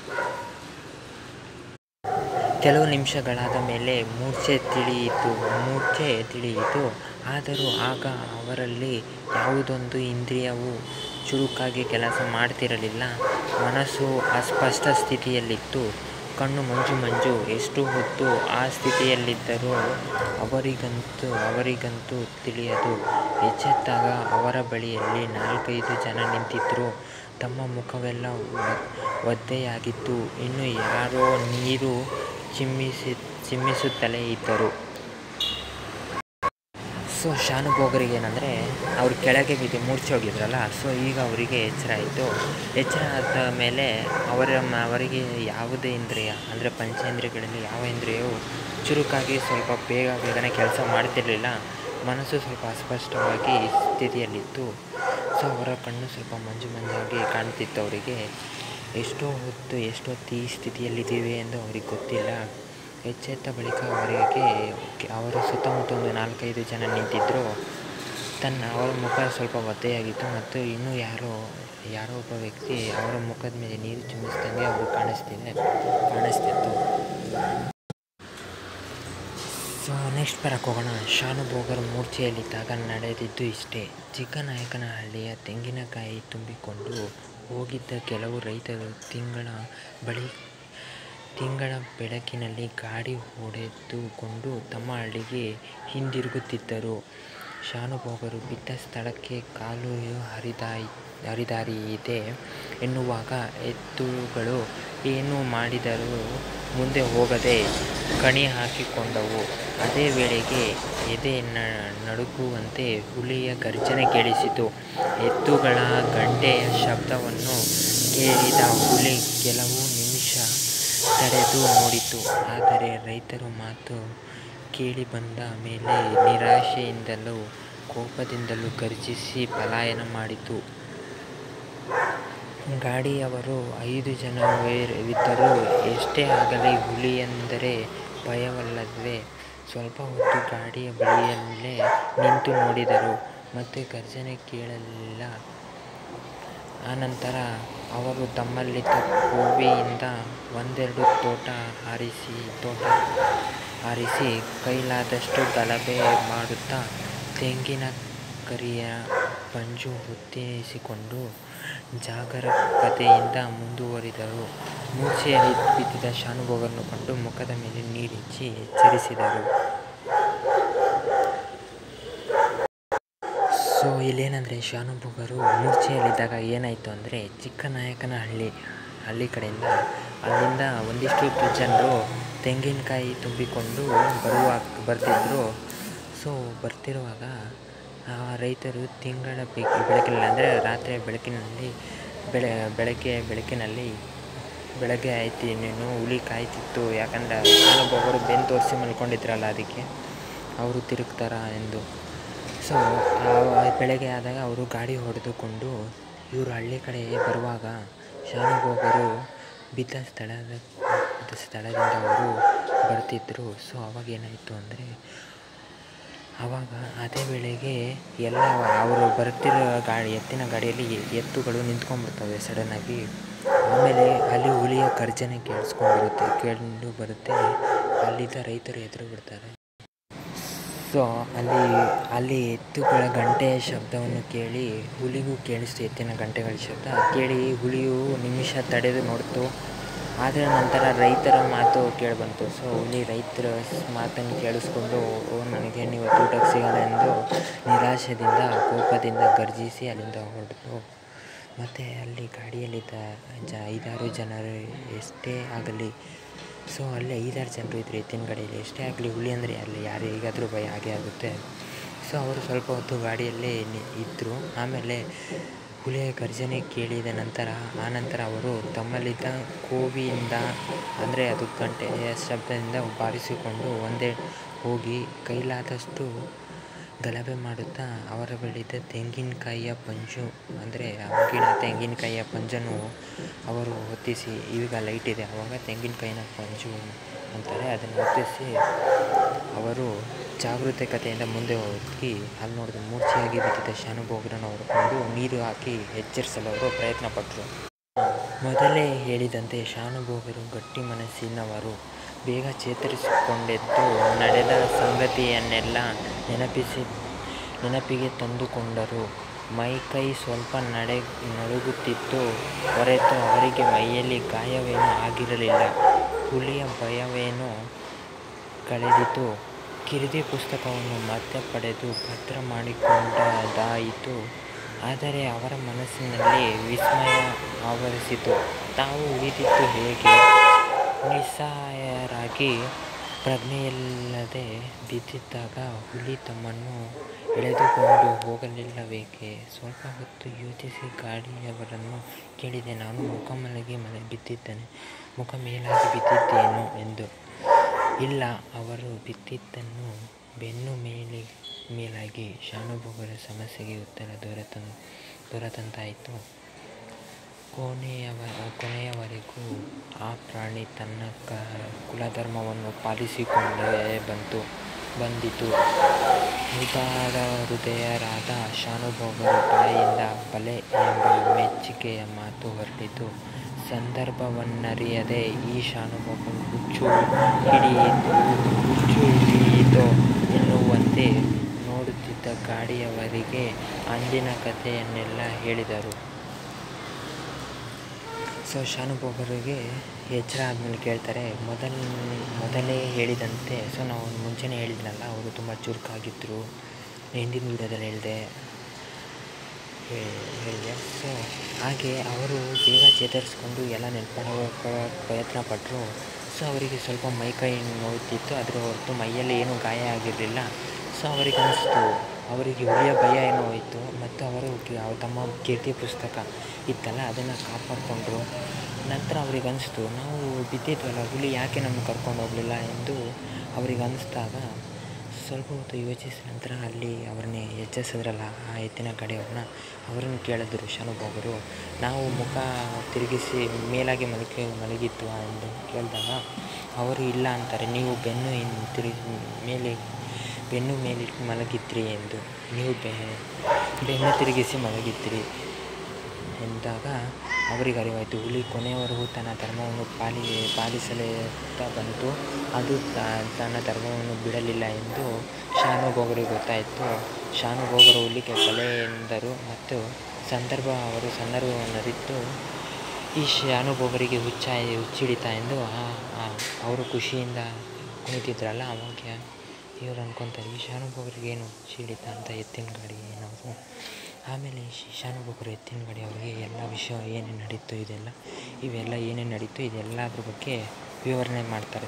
ಕೆಲವು ನಿಮಿಷಗಳಾದ ಮೇಲೆ ಮೂರ್ಛೆ ತಿಳಿಯಿತು ಮೂರ್ಛೆ ತಿಳಿಯಿತು. ಆದರೂ ಆಗ ಅವರಲ್ಲಿ ಯಾವುದೊಂದು ಇಂದ್ರಿಯವೂ ಚುರುಕಾಗಿ ಕೆಲಸ ಮಾಡುತ್ತಿರಲಿಲ್ಲ. ಮನಸ್ಸು ಅಸ್ಪಷ್ಟ ಸ್ಥಿತಿಯಲ್ಲಿತ್ತು. ಕಣ್ಣು ಮಂಜು ಮಂಜು. ಎಷ್ಟು ಹೊತ್ತು ಆ ಸ್ಥಿತಿಯಲ್ಲಿದ್ದರೋ ಅವರಿಗಂತೂ ಅವರಿಗಂತೂ ತಿಳಿಯದು. ಎಚ್ಚೆತ್ತಾಗ ಅವರ ಬಳಿಯಲ್ಲಿ ನಾಲ್ಕೈದು ಜನ ನಿಂತಿದ್ರು. ತಮ್ಮ ಮುಖವೆಲ್ಲ ಒದ್ದೆಯಾಗಿತ್ತು. ಇನ್ನು ಯಾರೋ ನೀರು ಚಿಮ್ಮಿಸಿ ಚಿಮ್ಮಿಸುತ್ತಲೇ ಇದ್ದರು. ಸೊ ಶಾನುಭೋಗರಿಗೆ ಏನಂದರೆ ಅವರು ಕೆಳಗೆ ಬಿದ್ದು ಮೂರ್ಛೆ ಹೋಗಿದ್ರಲ್ಲ ಸೊ ಈಗ ಅವರಿಗೆ ಎಚ್ಚರ ಆಯಿತು. ಎಚ್ಚರ ಆದ ಮೇಲೆ ಅವರ ಅವರಿಗೆ ಯಾವುದೇ ಇಂದ್ರಿಯ ಅಂದರೆ ಪಂಚೇಂದ್ರಿಯಗಳಲ್ಲಿ ಯಾವ ಇಂದ್ರಿಯವೂ ಚುರುಕಾಗಿ ಸ್ವಲ್ಪ ಬೇಗ ಬೇಗನೆ ಕೆಲಸ ಮಾಡುತ್ತಿರಲಿಲ್ಲ. ಮನಸ್ಸು ಸ್ವಲ್ಪ ಅಸ್ಪಷ್ಟವಾಗಿ ಸ್ಥಿತಿಯಲ್ಲಿತ್ತು. ಸೊ ಅವರ ಕಣ್ಣು ಸ್ವಲ್ಪ ಮಂಜು ಮಂಜಾಗಿ ಕಾಣುತ್ತಿತ್ತು ಅವರಿಗೆ. ಎಷ್ಟೋ ಹೊತ್ತು ಎಷ್ಟೊತ್ತು ಈ ಸ್ಥಿತಿಯಲ್ಲಿದ್ದೀವಿ ಎಂದು ಅವರಿಗೆ ಗೊತ್ತಿಲ್ಲ. ಎಚ್ಚೆತ್ತ ಬಳಿಕ ಅವರಿಗೆ ಅವರ ಸುತ್ತಮುತ್ತ ಒಂದು ನಾಲ್ಕೈದು ಜನ ನಿಂತಿದ್ರು. ತನ್ನ ಅವರ ಮುಖ ಸ್ವಲ್ಪ ಒದ್ದೆಯಾಗಿತ್ತು ಮತ್ತು ಇನ್ನೂ ಯಾರೋ ಯಾರೋ ಒಬ್ಬ ವ್ಯಕ್ತಿ ಅವರ ಮುಖದ ಮೇಲೆ ನೀರು ಚಿಮ್ಮಿಸಿದಂಗೆ ಅವ್ರಿಗೆ ಕಾಣಿಸ್ತಿದೆ ಕಾಣಿಸ್ತಿತ್ತು. ಸೊ ನೆಕ್ಸ್ಟ್ ಬರೋಕ್ಕೆ ಹೋಗೋಣ. ಶಾನುಭೋಗರು ಮೂರ್ಛೆಯಲ್ಲಿದ್ದಾಗ ನಡೆದಿದ್ದು ಇಷ್ಟೇ. ಚಿಕ್ಕನಾಯಕನಹಳ್ಳಿಯ ತೆಂಗಿನಕಾಯಿ ತುಂಬಿಕೊಂಡು ಹೋಗಿದ್ದ ಕೆಲವು ರೈತರು ತಿಂಗಳ ಬಳಿ ತಿಂಗಳ ಬೆಳಕಿನಲ್ಲಿ ಗಾಡಿ ಹೊಡೆದುಕೊಂಡು ತಮ್ಮ ಹಳ್ಳಿಗೆ ಹಿಂದಿರುಗುತ್ತಿದ್ದರು. ಶಾನುಭೋಗರು ಬಿದ್ದ ಸ್ಥಳಕ್ಕೆ ಕಾಲು ಹರಿದಾಯ್ ಹರಿದಾರಿಯಿದೆ ಎನ್ನುವಾಗ ಎತ್ತುಗಳು ಏನು ಮಾಡಿದರೂ ಮುಂದೆ ಹೋಗದೆ ಕಣಿ ಹಾಕಿಕೊಂಡವು. ಅದೇ ವೇಳೆಗೆ ಎದೆ ನಡುಗುವಂತೆ ಹುಲಿಯ ಗರ್ಜನೆ ಕೇಳಿಸಿತು. ಎತ್ತುಗಳ ಘಂಟೆಯ ಶಬ್ದವನ್ನು ಕೇಳಿದ ಹುಲಿ ಕೆಲವು ನಿಮಿಷ ತಡೆದು ನೋಡಿತು. ಆದರೆ ರೈತರ ಮಾತು ಕೇಳಿಬಂದ ಮೇಲೆ ನಿರಾಶೆಯಿಂದಲೂ ಕೋಪದಿಂದಲೂ ಗರ್ಜಿಸಿ ಪಲಾಯನ ಮಾಡಿತು. ಗಾಡಿಯವರು ಐದು ಜನವಿದ್ದರು. ಎಷ್ಟೇ ಆಗಲಿ ಹುಲಿಯೆಂದರೆ ಭಯವಲ್ಲವೇ. ಸ್ವಲ್ಪ ಹೊತ್ತು ಗಾಡಿಯ ಬಳಿಯಲ್ಲೇ ನಿಂತು ನೋಡಿದರು. ಮತ್ತೆ ಗರ್ಜನೆ ಕೇಳಲಿಲ್ಲ. ಅನಂತರ ಅವರು ತಮ್ಮಲ್ಲಿದ್ದ ಕೊಡ್ಲಿಯಿಂದ ಒಂದೆರಡು ತೋಟ ಹಾರಿಸಿ ತೋಟ ಹಾರಿಸಿ ಕೈಲಾದಷ್ಟು ಗಲಭೆ ಮಾಡುತ್ತಾ ತೆಂಗಿನಕರಿಯ ಪಂಜು ಹೊತ್ತಿಸಿಕೊಂಡು ಜಾಗರೂಕತೆಯಿಂದ ಮುಂದುವರಿದರು. ಮೂರ್ಛೆಯಲ್ಲಿ ಬಿದ್ದಿದ್ದ ಶಾನುಭೋಗರನ್ನು ಕಂಡು ಮುಖದ ಮೇಲೆ ನೀರಿಚ್ಚಿ ಎಚ್ಚರಿಸಿದರು. ಸೊ ಇಲ್ಲೇನಂದರೆ ಶಾನುಭೋಗರು ಮೂರ್ಛೆಯಲ್ಲಿದ್ದಾಗ ಏನಾಯಿತು ಅಂದರೆ ಚಿಕ್ಕನಾಯಕನಹಳ್ಳಿ ಹಳ್ಳಿ ಕಡೆಯಿಂದ ಅಲ್ಲಿಂದ ಒಂದಿಷ್ಟು ಜನರು ತೆಂಗಿನಕಾಯಿ ತುಂಬಿಕೊಂಡು ಬರುವ ಬರ್ತಿದ್ರು. ಸೊ ಬರ್ತಿರುವಾಗ ಆ ರೈತರು ತಿಂಗಳ ಬೆಳಕಿನಲ್ಲಿ ಅಂದರೆ ರಾತ್ರಿಯ ಬೆಳಕಿನಲ್ಲಿ ಬೆಳೆ ಬೆಳಗ್ಗೆ ಬೆಳಕಿನಲ್ಲಿ ಬೆಳಗ್ಗೆ ಆಯ್ತು ಇನ್ನೇನು ಹುಲಿ ಕಾಯ್ತಿತ್ತು. ಯಾಕಂದರೆ ಶಾನುಭೋಗರು ಬೆನ್ನು ತೋರಿಸಿ ಮಲ್ಕೊಂಡಿದ್ರಲ್ಲ ಅದಕ್ಕೆ ಅವರು ತಿರುಗ್ತಾರಾ ಎಂದು. ಸೊ ಬೆಳಗ್ಗೆ ಆದಾಗ ಅವರು ಗಾಡಿ ಹೊಡೆದುಕೊಂಡು ಇವರು ಹಳ್ಳಿ ಕಡೆ ಬರುವಾಗ ಶಾನುಭೋಗರು ಬಿದ್ದ ಸ್ಥಳದ ಬಿದ್ದ ಸ್ಥಳದಿಂದ ಅವರು ಬರ್ತಿದ್ದರು ಸೊ ಅವಾಗ ಏನಾಯಿತು ಅಂದರೆ ಆವಾಗ ಅದೇ ವೇಳೆಗೆ ಎಲ್ಲ ಅವರು ಬರ್ತಿರೋ ಗಾಡಿ ಎತ್ತಿನ ಗಾಡಿಯಲ್ಲಿ ಎತ್ತುಗಳು ನಿಂತ್ಕೊಂಡ್ಬಿಡ್ತವೆ ಸಡನ್ನಾಗಿ ಆಮೇಲೆ ಅಲ್ಲಿ ಹುಲಿಯ ಗರ್ಜನೆ ಕೇಳಿಸ್ಕೊಂಡಿರುತ್ತೆ ಕೇಳಿಕೊಂಡು ಬರುತ್ತೆ ಅಲ್ಲಿದ್ದ ರೈತರು ಎದುರು ಬಿಡ್ತಾರೆ ಸೊ ಅಲ್ಲಿ ಅಲ್ಲಿ ಎತ್ತುಗಳ ಗಂಟೆಯ ಶಬ್ದವನ್ನು ಕೇಳಿ ಹುಲಿಗೂ ಕೇಳಿಸ್ತು ಎತ್ತಿನ ಗಂಟೆಗಳ ಶಬ್ದ ಕೇಳಿ ಹುಲಿಯು ನಿಮಿಷ ತಡೆದು ನೋಡ್ತು ಆದರೆ ನಂತರ ರೈತರ ಮಾತು ಕೇಳಿಬಂತು ಸೊ ಹುಲಿ ರೈತರ ಮಾತನ್ನು ಕೇಳಿಸ್ಕೊಂಡು ಓ ನನಗೆ ನೀವು ಊಟಕ್ಕೆ ಸಿಗಲ್ಲ ಎಂದು ನಿರಾಶೆಯಿಂದ ಕೋಪದಿಂದ ಗರ್ಜಿಸಿ ಅಲ್ಲಿಂದ ಹೊರಟು ಮತ್ತು ಅಲ್ಲಿ ಗಾಡಿಯಲ್ಲಿದ್ದ ಜ ಐದಾರು ಜನರು ಎಷ್ಟೇ ಆಗಲಿ ಸೊ ಅಲ್ಲಿ ಐದಾರು ಜನರು ಇದ್ದರು ಎತ್ತಿನ ಗಾಡಿಯಲ್ಲಿ ಎಷ್ಟೇ ಆಗಲಿ ಹುಲಿ ಅಂದರೆ ಅಲ್ಲಿ ಯಾರು ಹೇಗಾದರೂ ಭಯ ಆಗೇ ಆಗುತ್ತೆ ಸೊ ಅವರು ಸ್ವಲ್ಪ ಹೊತ್ತು ಗಾಡಿಯಲ್ಲೇ ಇದ್ದರು ಆಮೇಲೆ ಹುಲಿಯ ಗರ್ಜನೆ ಕೇಳಿದ ನಂತರ ಆನಂತರ ಅವರು ತಮ್ಮಲ್ಲಿದ್ದ ಕೋವಿಯಿಂದ ಅಂದರೆ ಅದು ಗಂಟೆಯ ಶಬ್ದದಿಂದ ಬಾರಿಸಿಕೊಂಡು ಒಂದೇ ಹೋಗಿ ಕೈಲಾದಷ್ಟು ಗಲಭೆ ಮಾಡುತ್ತಾ ಅವರ ಬಳಿದ್ದ ತೆಂಗಿನಕಾಯಿಯ ಪಂಜು ಅಂದರೆ ಆಗಿನ ತೆಂಗಿನಕಾಯಿಯ ಪಂಜನ್ನು ಅವರು ಹೊತ್ತಿಸಿ ಈಗ ಲೈಟ್ ಇದೆ ಆವಾಗ ತೆಂಗಿನಕಾಯಿನ ಪಂಜು ಅಂತಾರೆ ಅದನ್ನು ಹೊತ್ತಿಸಿ ಅವರು ಜಾಗರೂಕತೆಯಿಂದ ಮುಂದೆ ಹೋಗಿ ಅಲ್ಲಿ ನೋಡಿದ್ರೆ ಮೂರ್ಛೆಯಾಗಿ ಬಿದ್ದಿದ್ದ ಶಾನುಭೋಗರನ್ನು ಹೊರಕೊಂಡು ನೀರು ಹಾಕಿ ಎಚ್ಚರಿಸಲು ಅವರು ಪ್ರಯತ್ನ ಪಟ್ಟರು ಮೊದಲೇ ಹೇಳಿದಂತೆ ಶಾನುಭೋಗರು ಗಟ್ಟಿ ಮನಸ್ಸಿನವರು ಬೇಗ ಚೇತರಿಸಿಕೊಂಡೆದ್ದು ನಡೆದ ಸಂಗತಿಯನ್ನೆಲ್ಲ ನೆನಪಿಸಿ ನೆನಪಿಗೆ ತಂದುಕೊಂಡರು ಮೈಕೈ ಸ್ವಲ್ಪ ನಡೆ ನಡುಗುತ್ತಿತ್ತು ಹೊರತು ಅವರಿಗೆ ಮೈಯಲ್ಲಿ ಗಾಯವೇನೂ ಆಗಿರಲಿಲ್ಲ ಹುಲಿಯ ಭಯವೇನೋ ಕಳೆದಿತು ಕಿರಿದಿ ಪುಸ್ತಕವನ್ನು ಮತ್ತೆ ಪಡೆದು ಭದ್ರ ಮಾಡಿಕೊಂಡದಾಯಿತು ಆದರೆ ಅವರ ಮನಸ್ಸಿನಲ್ಲಿ ವಿಸ್ಮಯ ಆವರಿಸಿತು ತಾವು ಉಳಿದಿದ್ದು ಹೇಗೆ ನಿಸ್ಸಹಾಯರಾಗಿ ಪ್ರಜ್ಞೆಯಿಲ್ಲದೆ ಬಿದ್ದಿದ್ದಾಗ ಹುಲಿ ತಮ್ಮನ್ನು ಎಳೆದುಕೊಂಡು ಹೋಗಲಿಲ್ಲವೇಕೆ ಸ್ವಲ್ಪ ಹೊತ್ತು ಯೋಚಿಸಿ ಗಾಡಿಯವರನ್ನು ಕೇಳಿದೆ ನಾನು ಮುಖಮಲಗಿ ಮಲೆ ಬಿದ್ದಿದ್ದೇನೆ ಮುಖ ಮೇಲಾಗಿ ಬಿದ್ದಿದ್ದೇನು ಎಂದು ಇಲ್ಲ ಅವರು ಬಿದ್ದಿದ್ದನ್ನು ಬೆನ್ನು ಮೇಲೆ ಮೇಲಾಗಿ ಶಾನುಭೋಗರ ಸಮಸ್ಯೆಗೆ ಉತ್ತರ ದೊರೆತ ದೊರೆತಂತಾಯಿತು ಕೊನೆಯವ ಕೊನೆಯವರೆಗೂ ಆ ಪ್ರಾಣಿ ತನ್ನ ಕ ಕುಲಧರ್ಮವನ್ನು ಪಾಲಿಸಿಕೊಂಡೇ ಬಂತು ಬಂದಿತು ಉದಾರ ಹೃದಯರಾದ ಶಾನುಭೋಗರ ಬಾಯಿಂದ ಬಲೆ ಎಂಬ ಮೆಚ್ಚುಗೆಯ ಮಾತು ಹೊರಟಿತು ಸಂದರ್ಭವನ್ನರಿಯದೆ ಈ ಶಾನುಭೋಗರು ಹುಚ್ಚು ಹಿಡಿಯಿತು ಹುಚ್ಚು ಹಿಡಿಯಿತೋ ಎನ್ನುವಂತೆ ನೋಡುತ್ತಿದ್ದ ಗಾಡಿಯವರಿಗೆ ಅಂದಿನ ಕಥೆಯನ್ನೆಲ್ಲ ಹೇಳಿದರು ಸೊ ಶಾನುಭೋಗರಿಗೆ ಎಚ್ಚರ ಆದಮೇಲೆ ಕೇಳ್ತಾರೆ ಮೊದಲ ಮೊದಲೇ ಹೇಳಿದಂತೆ ಸೊ ನಾವು ಮುಂಚೆನೇ ಹೇಳಿದ್ನಲ್ಲ ಅವರು ತುಂಬ ಚುರುಕಾಗಿದ್ದರು ಹಿಂದಿನ ವೀಡಿಯೋದಲ್ಲಿ ಹೇಳಿದೆ ಹೇಳಿದೆ ಸೊ ಹಾಗೆ ಅವರು ಬೇಗ ಚೇತರಿಸ್ಕೊಂಡು ಎಲ್ಲ ನೆನಪು ಪ್ರಯತ್ನ ಪಟ್ಟರು ಸೊ ಅವರಿಗೆ ಸ್ವಲ್ಪ ಮೈಕೈ ನೋವುತ್ತಿತ್ತು ಅದರ ಹೊರತು ಮೈಯಲ್ಲಿ ಏನೂ ಗಾಯ ಆಗಿರಲಿಲ್ಲ ಸೊ ಅವರಿಗೆ ಅನಿಸ್ತು ಅವರಿಗೆ ಹುಲಿಯ ಭಯ ಏನೋ ಹೋಯಿತು ಮತ್ತು ಅವರು ತಮ್ಮ ಕೀರ್ತಿ ಪುಸ್ತಕ ಇತ್ತಲ್ಲ ಅದನ್ನು ಕಾಪಾಡಿಕೊಂಡ್ರು ನಂತರ ಅವ್ರಿಗೆ ಅನಿಸ್ತು ನಾವು ಬಿದ್ದಿದ್ವಲ್ಲ ಹುಲಿ ಯಾಕೆ ನಮ್ಮನ್ನು ಕರ್ಕೊಂಡು ಹೋಗಲಿಲ್ಲ ಎಂದು ಅವರಿಗೆ ಅನ್ನಿಸ್ದಾಗ ಸ್ವಲ್ಪ ಹೊತ್ತು ಯೋಚಿಸಿದ ನಂತರ ಅಲ್ಲಿ ಅವ್ರನ್ನೇ ಎಚ್ಚರಿಸಿದ್ರಲ್ಲ ಆ ಎತ್ತಿನ ಗಾಡಿಯವ್ರನ್ನ ಅವರನ್ನು ಕೇಳಿದ್ರು ಶಾನುಭೋಗರು ನಾವು ಮುಖ ತಿರುಗಿಸಿ ಮೇಲಾಗಿ ಮಲಗಿ ಮಲಗಿದ್ವಾ ಎಂದು ಕೇಳಿದಾಗ ಅವರು ಇಲ್ಲ ಅಂತಾರೆ ನೀವು ಬೆನ್ನು ಇನ್ ತಿರುಗಿ ಮೇಲೆ ಬೆನ್ನು ಮೇಲಿಟ್ಟು ಮಲಗಿದ್ರಿ ಎಂದು ನೀವು ಬೆ ಬೆನ್ನು ತಿರುಗಿಸಿ ಮಲಗಿದ್ರಿ ಎಂದಾಗ ಅವರಿಗೆ ಅರಿವಾಯಿತು ಹುಲಿ ಕೊನೆಯವರೆಗೂ ತನ್ನ ಧರ್ಮವನ್ನು ಪಾಲಿ ಪಾಲಿಸಲೇತಾ ಬಂತು ಅದು ತನ್ನ ಧರ್ಮವನ್ನು ಬಿಡಲಿಲ್ಲ ಎಂದು ಶಾನುಭೋಗರಿಗೆ ಗೊತ್ತಾಯಿತು ಶಾನುಭೋಗರು ಹುಲಿಗೆ ಬಲೆ ಎಂದರು ಮತ್ತು ಸಂದರ್ಭ ಅವರು ಸಂದರ್ಭವನ್ನು ಅರಿತು ಈ ಶಾನುಭೋಗರಿಗೆ ಹುಚ್ಚ ಹುಚ್ಚಿಡಿತ ಎಂದು ಅವರು ಖುಷಿಯಿಂದ ಕುಣಿತಿದ್ರಲ್ಲ ಅವಾಗ ಇವ್ರು ಅನ್ಕೊತಾರೆ ಈ ಶಾನುಭೋಗರಿಗೆ ಏನು ಹುಚ್ಚಿಡಿತ ಅಂತ ಎತ್ತಿನ ಗಾಡಿ ಏನಾದ್ರು ಆಮೇಲೆ ಶಾನುಭೋಗರು ಎತ್ತಿನ ಗಾಡಿ ಅವರಿಗೆ ಎಲ್ಲ ವಿಷಯ ಏನೇನು ನಡೀತು ಇದೆಲ್ಲ ಇವೆಲ್ಲ ಏನೇನು ನಡೀತು ಇದೆಲ್ಲದ್ರ ಬಗ್ಗೆ ವಿವರಣೆ ಮಾಡ್ತಾರೆ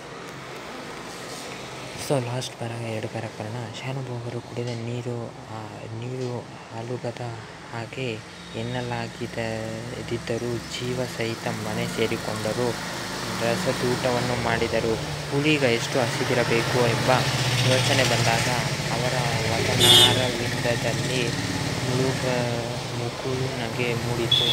ಸೊ ಲಾಸ್ಟ್ ಬರ ಎರಡು ಪ್ರಕರಣ ಶಾನುಭೋಗರು ಕುಡಿದ ನೀರು ನೀರು ಆಲೂಗದ ಹಾಗೆ ಎನ್ನಲಾಗಿದ್ದರೂ ಜೀವ ಸಹಿತ ಮನೆ ಸೇರಿಕೊಂಡರು ರಸದೂಟವನ್ನು ಮಾಡಿದರು ಹುಲಿಗ ಎಷ್ಟು ಹಸಿದಿರಬೇಕು ಎಂಬ ಯೋಚನೆ ಬಂದಾಗ ಅವರ ವದನಾರವಿಂದದಲ್ಲಿ ಮುಳುಗ ನಗುಲು ನಗೆ ಮೂಡಿತು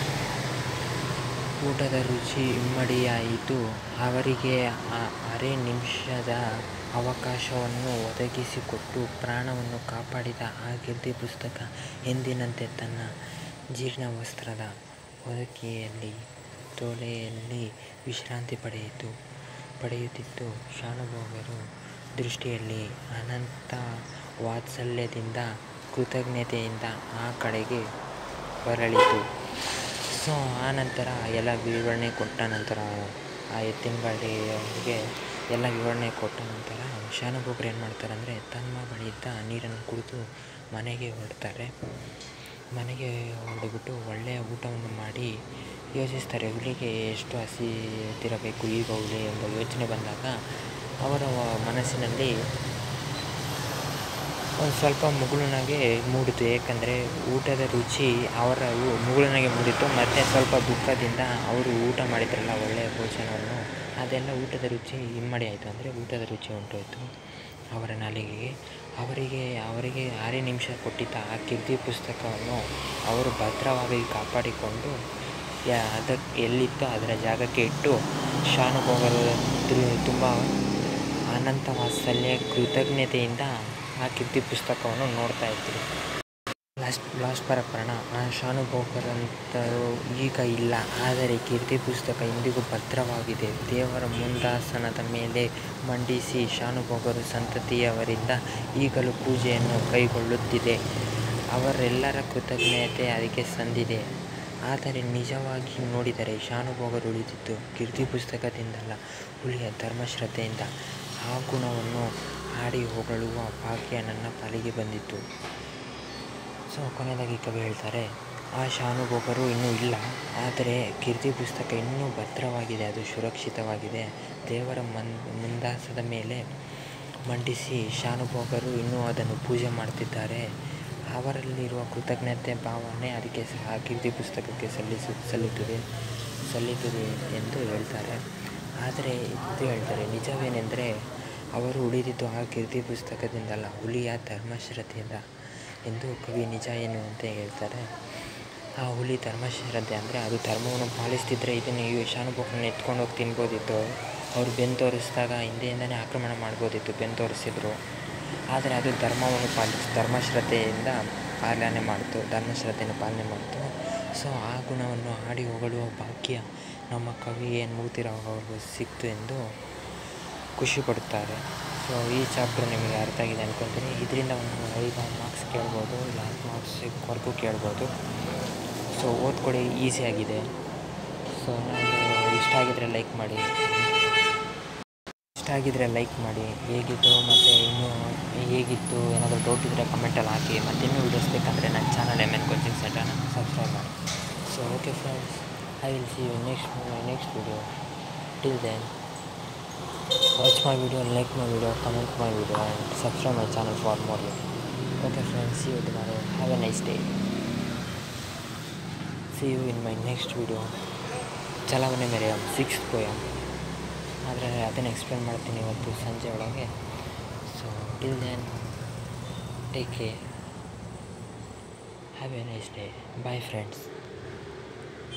ಊಟದ ರುಚಿ ಇಮ್ಮಡಿಯಾಯಿತು ಅವರಿಗೆ ಅರೆ ನಿಮಿಷದ ಅವಕಾಶವನ್ನು ಒದಗಿಸಿಕೊಟ್ಟು ಪ್ರಾಣವನ್ನು ಕಾಪಾಡಿದ ಆ ಕೀರ್ತಿ ಪುಸ್ತಕ ಎಂದಿನಂತೆ ತನ್ನ ಜೀರ್ಣ ವಸ್ತ್ರದ ಹೊದಿಕೆಯಲ್ಲಿ ತೊಲೆಯಲ್ಲಿ ವಿಶ್ರಾಂತಿ ಪಡೆಯಿತು ಪಡೆಯುತ್ತಿತ್ತು ಶಾನುಭೋಗರ ದೃಷ್ಟಿಯಲ್ಲಿ ಅನಂತ ವಾತ್ಸಲ್ಯದಿಂದ ಕೃತಜ್ಞತೆಯಿಂದ ಆ ಕಡೆಗೆ ಹೊರಳಿತು ಸೊ ಆ ನಂತರ ಎಲ್ಲ ವಿವರಣೆ ಕೊಟ್ಟ ನಂತರ ಆ ಎತ್ತಿನ ಗಾಡಿಯವರಿಗೆ ಎಲ್ಲ ವಿವರಣೆ ಕೊಟ್ಟ ನಂತರ ಶಾನುಭೋಗ್ರು ಏನು ಮಾಡ್ತಾರೆ ಅಂದರೆ ತಮ್ಮ ಬಳಿ ಇದ್ದ ನೀರನ್ನು ಕುಡಿದು ಮನೆಗೆ ಹೊರಡ್ತಾರೆ ಮನೆಗೆ ಹೊರಡುಬಿಟ್ಟು ಒಳ್ಳೆಯ ಊಟವನ್ನು ಮಾಡಿ ಯೋಚಿಸ್ತಾರೆ ಹುಲಿಗೆ ಎಷ್ಟು ಹಸಿದಿರಬೇಕು ಈಗ ಹುಲಿ ಎಂಬ ಯೋಚನೆ ಬಂದಾಗ ಅವರ ಮನಸ್ಸಿನಲ್ಲಿ ಒಂದು ಸ್ವಲ್ಪ ಮುಗುಳುನಗೆ ಮೂಡಿತು ಏಕೆಂದರೆ ಊಟದ ರುಚಿ ಅವರ ಮುಗುಳುನಗೆ ಮೂಡಿತು ಮತ್ತು ಸ್ವಲ್ಪ ದುಃಖದಿಂದ ಅವರು ಊಟ ಮಾಡಿದ್ರಲ್ಲ ಒಳ್ಳೆಯ ಭೋಜನವನ್ನು ಅದೆಲ್ಲ ಊಟದ ರುಚಿ ಇಮ್ಮಡಿ ಆಯಿತು ಅಂದರೆ ಊಟದ ರುಚಿ ಹೊಂಟೋಯ್ತು ಅವರ ನಾಲಿಗೆಗೆ ಅವರಿಗೆ ಅವರಿಗೆ ಆರೇ ನಿಮಿಷ ಕೊಟ್ಟಿದ್ದ ಆ ಕೀರ್ತಿ ಪುಸ್ತಕವನ್ನು ಅವರು ಭದ್ರವಾಗಿ ಕಾಪಾಡಿಕೊಂಡು ಯಾ ಅದಕ್ಕೆ ಎಲ್ಲಿತ್ತೋ ಅದರ ಜಾಗಕ್ಕೆ ಇಟ್ಟು ಶಾನುಭೋಗರು ತುಂಬ ಅನಂತ ವಾತ್ಸಲ್ಯ ಕೃತಜ್ಞತೆಯಿಂದ ಆ ಕೀರ್ತಿ ಪುಸ್ತಕವನ್ನು ನೋಡ್ತಾ ಇದ್ರು ಲಾಸ್ಟ್ ಲಾಸ್ಟ್ ಪ್ರಕರಣ ಆ ಶಾನುಭೋಗರಂತರು ಈಗ ಇಲ್ಲ ಆದರೆ ಕೀರ್ತಿ ಪುಸ್ತಕ ಇಂದಿಗೂ ಭದ್ರವಾಗಿದೆ ದೇವರ ಮುಂದಾಸನದ ಮೇಲೆ ಮಂಡಿಸಿ ಶಾನುಭೋಗರು ಸಂತತಿಯವರಿಂದ ಈಗಲೂ ಪೂಜೆಯನ್ನು ಕೈಗೊಳ್ಳುತ್ತಿದೆ ಅವರೆಲ್ಲರ ಕೃತಜ್ಞತೆ ಅದಕ್ಕೆ ಸಂದಿದೆ ಆದರೆ ನಿಜವಾಗಿ ನೋಡಿದರೆ ಶಾನುಭೋಗರು ಉಳಿದಿದ್ದು ಕೀರ್ತಿ ಪುಸ್ತಕದಿಂದಲ್ಲ ಹುಲಿಯ ಧರ್ಮಶ್ರದ್ಧೆಯಿಂದ ಆ ಗುಣವನ್ನು ಹಾಡಿ ಹೊಗಳುವ ಭಾಗ್ಯ ನನ್ನ ಪಾಲಿಗೆ ಬಂದಿತು ಸೊ ಕೊನೆಯದಾಗಿ ಕವಿ ಹೇಳ್ತಾರೆ ಆ ಶಾನುಭೋಗರು ಇನ್ನೂ ಇಲ್ಲ ಆದರೆ ಕೀರ್ತಿ ಪುಸ್ತಕ ಇನ್ನೂ ಭದ್ರವಾಗಿದೆ ಅದು ಸುರಕ್ಷಿತವಾಗಿದೆ ದೇವರ ಮನ್ ಮುಂದಾಸದ ಮೇಲೆ ಮಂಡಿಸಿ ಶಾನುಭೋಗರು ಇನ್ನೂ ಅದನ್ನು ಪೂಜೆ ಮಾಡ್ತಿದ್ದಾರೆ ಅವರಲ್ಲಿರುವ ಕೃತಜ್ಞತೆ ಭಾವನೆ ಅದಕ್ಕೆ ಸಹ ಕೀರ್ತಿ ಪುಸ್ತಕಕ್ಕೆ ಸಲ್ಲಿಸು ಸಲ್ಲುತ್ತದೆ ಸಲ್ಲುತ್ತದೆ ಎಂದು ಹೇಳ್ತಾರೆ ಆದರೆ ಇದು ಹೇಳ್ತಾರೆ ನಿಜವೇನೆಂದರೆ ಅವರು ಉಳಿದಿದ್ದು ಆ ಕೀರ್ತಿ ಪುಸ್ತಕದಿಂದಲ್ಲ ಹುಲಿಯ ಧರ್ಮಶ್ರದ್ಧೆಯಿಂದ ಎಂದು ಕವಿ ನಿಜ ಏನು ಅಂತ ಹೇಳ್ತಾರೆ ಆ ಹುಲಿ ಧರ್ಮಶ್ರದ್ಧೆ ಅಂದರೆ ಅದು ಧರ್ಮವನ್ನು ಪಾಲಿಸ್ತಿದ್ರೆ ಇದನ್ನು ಈ ಶಾನುಭೋಗನ ಎತ್ಕೊಂಡು ಹೋಗಿ ತಿನ್ಬೋದಿತ್ತು ಅವ್ರು ಬೆನ್ನು ತೋರಿಸಿದಾಗ ಹಿಂದೆಯಿಂದನೇ ಆಕ್ರಮಣ ಮಾಡ್ಬೋದಿತ್ತು ಬೆನ್ನು ತೋರಿಸಿದ್ರು ಆದರೆ ಅದು ಧರ್ಮವನ್ನು ಪಾಲಿಸಿ ಧರ್ಮಶ್ರದ್ಧೆಯಿಂದ ಪಾಲನೆ ಮಾಡ್ತು ಧರ್ಮಶ್ರದ್ಧೆಯನ್ನು ಪಾಲನೆ ಮಾಡ್ತು ಸೊ ಆ ಗುಣವನ್ನು ಹಾಡಿ ಹೊಗಳುವ ಭಾಗ್ಯ ನಮ್ಮ ಕವಿ ಏನು ಮೂತಿರಾವ್ ಅವ್ರಿಗೂ ಸಿಕ್ತು ಎಂದು ಖುಷಿ ಪಡುತ್ತಾರೆ ಸೊ ಈ ಚಾಪ್ಟರ್ ನಿಮಗೆ ಅರ್ಥ ಆಗಿದೆ ಅಂದ್ಕೊತೀನಿ ಇದರಿಂದ ಒಂದು ಐದು ಮಾರ್ಕ್ಸ್ ಕೇಳ್ಬೋದು ಇಲ್ಲ ಹತ್ತು ಮಾರ್ಕ್ಸ್ವರೆಗೂ ಕೇಳ್ಬೋದು ಸೊ ಓದ್ಕೊಡಿ ಈಸಿಯಾಗಿದೆ ಸೊ ಇಷ್ಟ ಆಗಿದರೆ ಲೈಕ್ ಮಾಡಿ ಇಷ್ಟ ಆಗಿದರೆ ಲೈಕ್ ಮಾಡಿ ಹೇಗಿತ್ತು ಮತ್ತು ಇನ್ನೂ ಹೇಗಿತ್ತು ಏನಾದರೂ ಡೌಟ್ ಇದ್ದರೆ ಕಮೆಂಟಲ್ಲಿ ಹಾಕಿ ಮತ್ತು ಇನ್ನೂ ವೀಡಿಯೋಸ್ ಬೇಕಂದರೆ ನನ್ನ ಚಾನಲ್ ಎಮ್ ಎನ್ ಕೋಚಿಂಗ್ ಸೆಂಟರ್ನ ಸಬ್ಸ್ಕ್ರೈಬ್ ಮಾಡಿ so okay friends I will see you next next video till then watch my video like my video comment my video and subscribe my channel for more okay friends see you tomorrow have a nice day see you in my next video ಚಲಾವಣೆ ಮೆರೆಯಮ್ six poem ಆದರೆ ಅದನ್ನು explain ಮಾಡ್ತೀನಿ ಇವತ್ತು ಸಂಜೆ ಒಳಗೆ so till then take care have a nice day bye friends